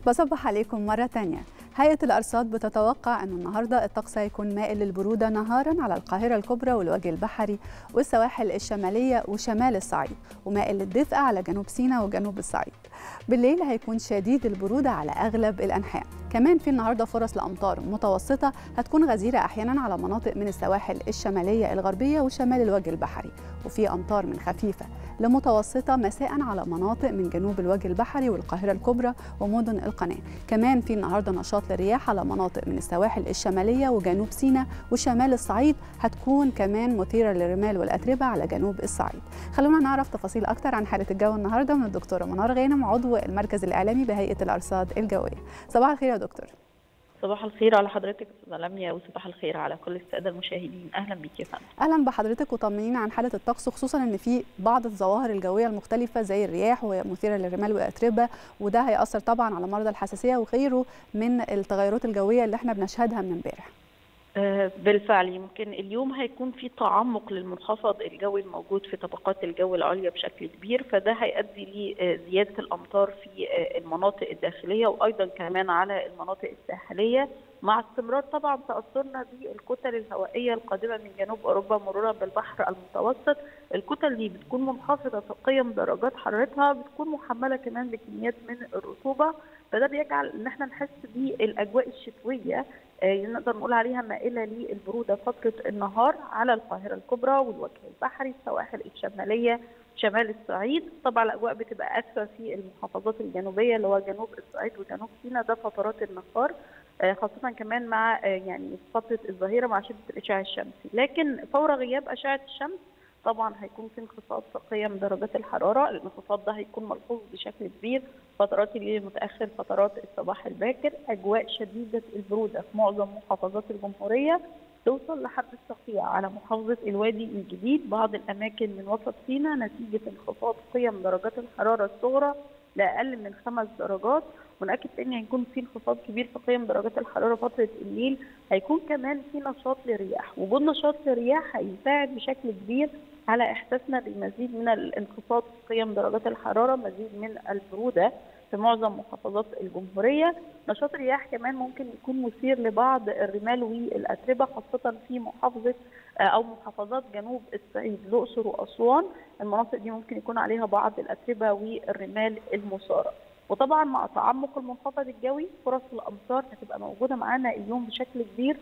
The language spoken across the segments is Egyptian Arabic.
بصبح عليكم مرة تانية هيئة الأرصاد بتتوقع أن النهاردة الطقس هيكون مائل للبرودة نهارا على القاهرة الكبرى والوجه البحري والسواحل الشمالية وشمال الصعيد ومائل للدفء على جنوب سيناء وجنوب الصعيد بالليل هيكون شديد البرودة على أغلب الأنحاء كمان في النهارده فرص لامطار متوسطه هتكون غزيره احيانا على مناطق من السواحل الشماليه الغربيه وشمال الوجه البحري وفي امطار من خفيفه لمتوسطه مساء على مناطق من جنوب الوجه البحري والقاهره الكبرى ومدن القناه كمان في النهارده نشاط للرياح على مناطق من السواحل الشماليه وجنوب سيناء وشمال الصعيد هتكون كمان مثيره للرمال والاتربه على جنوب الصعيد خلونا نعرف تفاصيل اكتر عن حاله الجو النهارده من الدكتوره منار غانم عضو المركز الاعلامي بهيئه الارصاد الجويه صباح الخير يا دكتور صباح الخير على حضرتك استاذه لميا وصباح الخير على كل الساده المشاهدين اهلا بيك يا فندم اهلا بحضرتك وطمنينا عن حاله الطقس خصوصا ان في بعض الظواهر الجويه المختلفه زي الرياح وهي مثيره للرمال والاتربه وده هياثر طبعا على مرضى الحساسيه وغيره من التغيرات الجويه اللي احنا بنشهدها من امبارح بالفعل يمكن اليوم هيكون في تعمق للمنخفض الجوي الموجود في طبقات الجو العليا بشكل كبير فده هيؤدي لزياده الامطار في المناطق الداخليه وايضا كمان على المناطق الساحليه مع استمرار طبعا تاثرنا بالكتل الهوائيه القادمه من جنوب اوروبا مرورا بالبحر المتوسط الكتل دي بتكون منخفضه في قيم درجات حرارتها بتكون محمله كمان بكميات من الرطوبه فده بيجعل ان احنا نحس بالاجواء الشتويه نقدر نقول عليها مائله للبروده فتره النهار على القاهره الكبرى والوجه البحري السواحل الشماليه شمال الصعيد طبعا الاجواء بتبقى اكثر في المحافظات الجنوبيه اللي هو جنوب الصعيد وجنوب سيناء ده فترات النهار خاصة كمان مع يعني فترة الظهيرة مع شدة الإشعاع الشمسي، لكن فور غياب أشعة الشمس طبعا هيكون في انخفاض في قيم درجات الحرارة، الانخفاض ده هيكون ملحوظ بشكل كبير فترات الليل المتأخر فترات الصباح الباكر، أجواء شديدة البرودة في معظم محافظات الجمهورية توصل لحد الصقيع على محافظة الوادي الجديد بعض الأماكن من وسط سيناء نتيجة انخفاض قيم درجات الحرارة الصغرى لأقل من خمس درجات ونأكد تاني هيكون في انخفاض كبير في قيم درجات الحرارة فترة الليل هيكون كمان في نشاط للرياح وجود نشاط للرياح هيساعد بشكل كبير على إحساسنا بمزيد من الانخفاض في قيم درجات الحرارة مزيد من البرودة في معظم محافظات الجمهورية نشاط الرياح كمان ممكن يكون مثير لبعض الرمال والأتربة خاصة في محافظة أو محافظات جنوب الصعيد الأقصر وأسوان المناطق دي ممكن يكون عليها بعض الأتربة والرمال المثارة وطبعا مع تعمق المنخفض الجوي فرص الامطار هتبقى موجوده معانا اليوم بشكل كبير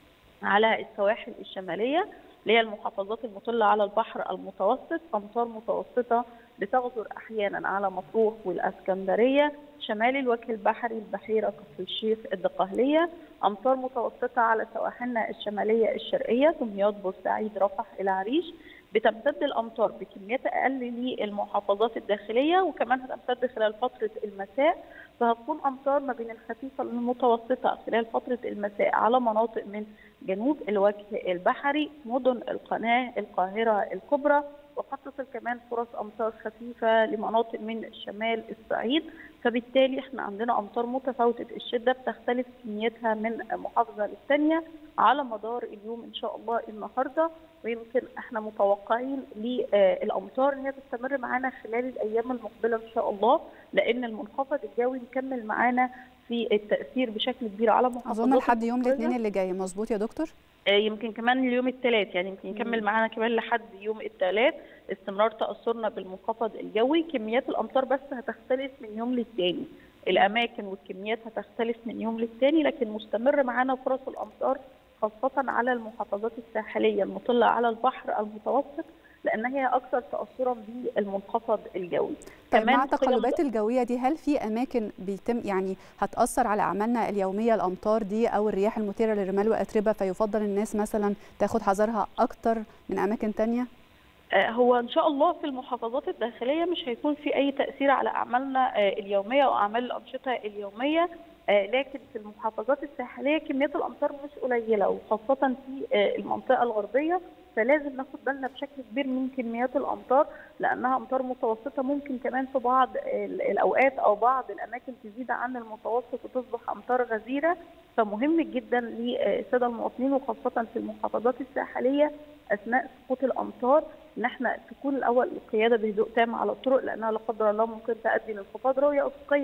على السواحل الشماليه اللي هي المحافظات المطله على البحر المتوسط امطار متوسطه بتغزر احيانا على مطروح والاسكندريه شمال الوجه البحري البحيره كفر الشيخ الدقهليه امطار متوسطه على سواحلنا الشماليه الشرقيه دمياط بورسعيد رفح العريش بتمتد الامطار بكميات اقل للمحافظات الداخليه وكمان هتمتد خلال فتره المساء فهتكون امطار ما بين الخفيفه للمتوسطه خلال فتره المساء على مناطق من جنوب الوجه البحري مدن القناه القاهره الكبرى وقد تصل كمان فرص امطار خفيفه لمناطق من شمال الصعيد فبالتالي احنا عندنا امطار متفاوته الشده بتختلف كميتها من محافظه للثانيه على مدار اليوم ان شاء الله النهارده ويمكن احنا متوقعين للامطار ان هي تستمر معانا خلال الايام المقبله ان شاء الله لان المنخفض الجوي مكمل معانا في التاثير بشكل كبير على محافظات اظن لحد يوم الاثنين اللي جاي مظبوط يا دكتور يمكن كمان اليوم الثلاث يعني يمكن يكمل معانا كمان لحد يوم الثلاث استمرار تاثرنا بالمنخفض الجوي كميات الامطار بس هتختلف من يوم للتاني الاماكن والكميات هتختلف من يوم للتاني لكن مستمر معانا فرص الامطار خاصه على المحافظات الساحليه المطله على البحر المتوسط لان هي اكثر تاثرا بالمنخفض الجوي طيب مع التقلبات الجويه دي هل في اماكن بيتم يعني هتاثر على اعمالنا اليوميه الامطار دي او الرياح المثيره للرمال واتربه فيفضل الناس مثلا تاخد حذرها اكتر من اماكن ثانيه هو ان شاء الله في المحافظات الداخليه مش هيكون في اي تاثير على اعمالنا اليوميه واعمال الانشطه اليوميه لكن في المحافظات الساحليه كميات الامطار مش قليله وخاصه في المنطقه الغربيه فلازم ناخد بالنا بشكل كبير من كميات الامطار لانها امطار متوسطه ممكن كمان في بعض الاوقات او بعض الاماكن تزيد عن المتوسط وتصبح امطار غزيره فمهم جدا للساده المواطنين وخاصه في المحافظات الساحليه اثناء سقوط الامطار ان احنا تكون الاول القياده بهدوء تام على الطرق لانها لا قدر الله ممكن تؤدي لانخفاض رؤيه افقيه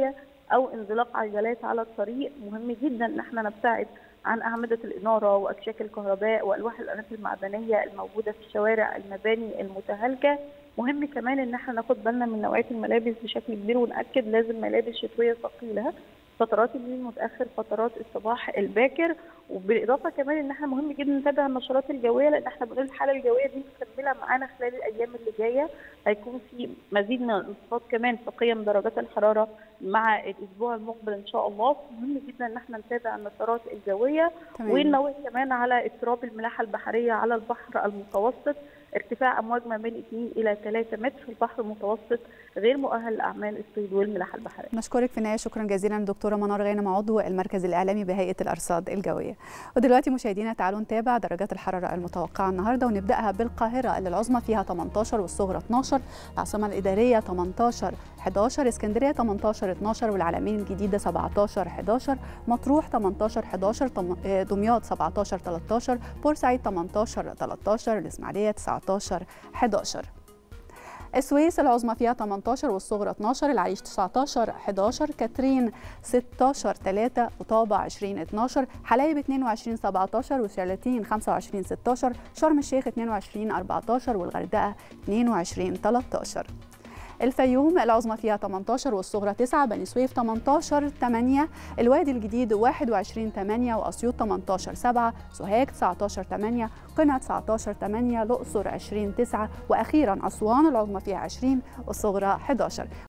او انزلاق عجلات على الطريق مهم جدا ان احنا نبتعد عن اعمده الاناره واكشاك الكهرباء والواح الانابيب المعدنيه الموجوده في الشوارع المباني المتهالكه مهم كمان ان احنا ناخد بالنا من نوعيه الملابس بشكل كبير وناكد لازم ملابس شتويه ثقيله فترات الليل المتاخر فترات الصباح الباكر وبالاضافه كمان ان احنا مهم جدا نتابع النشرات الجويه لان احنا بنقول الحاله الجويه دي مكمله معانا خلال الايام اللي جايه هيكون في مزيد من الانخفاض كمان في قيم درجات الحراره مع الاسبوع المقبل ان شاء الله مهم جدا ان احنا نتابع النشرات الجويه وننوه كمان على اضطراب الملاحه البحريه على البحر المتوسط ارتفاع امواج ما بين 2 الى 3 متر في البحر المتوسط غير مؤهل لاعمال الصيد والملاحه البحريه. نشكرك في النهايه شكرا جزيلا دكتوره منار غانم عضو المركز الاعلامي بهيئه الارصاد الجويه. ودلوقتي مشاهدينا تعالوا نتابع درجات الحراره المتوقعه النهارده ونبداها بالقاهره اللي العظمى فيها 18 والصغرى 12 العاصمه الاداريه 18 11 اسكندريه 18 12 والعلمين الجديده 17 11 مطروح 18 11 دمياط 17 13 بورسعيد 18 13 الاسماعيليه 19 11 السويس العظمى فيها 18 والصغرى 12 العريش 19 11 كاترين 16 3 وطابة 20 12 حلايب 22 17 وشلاتين 25 16 شرم الشيخ 22 14 والغردقة 22 13 الفيوم العظمى فيها 18 والصغرى 9 بني سويف 18 8 الوادي الجديد 21 8 واسيوط 18 7 سوهاج 19 8 قنا 19 8 الاقصر 20 9 واخيرا اسوان العظمى فيها 20 والصغرى 11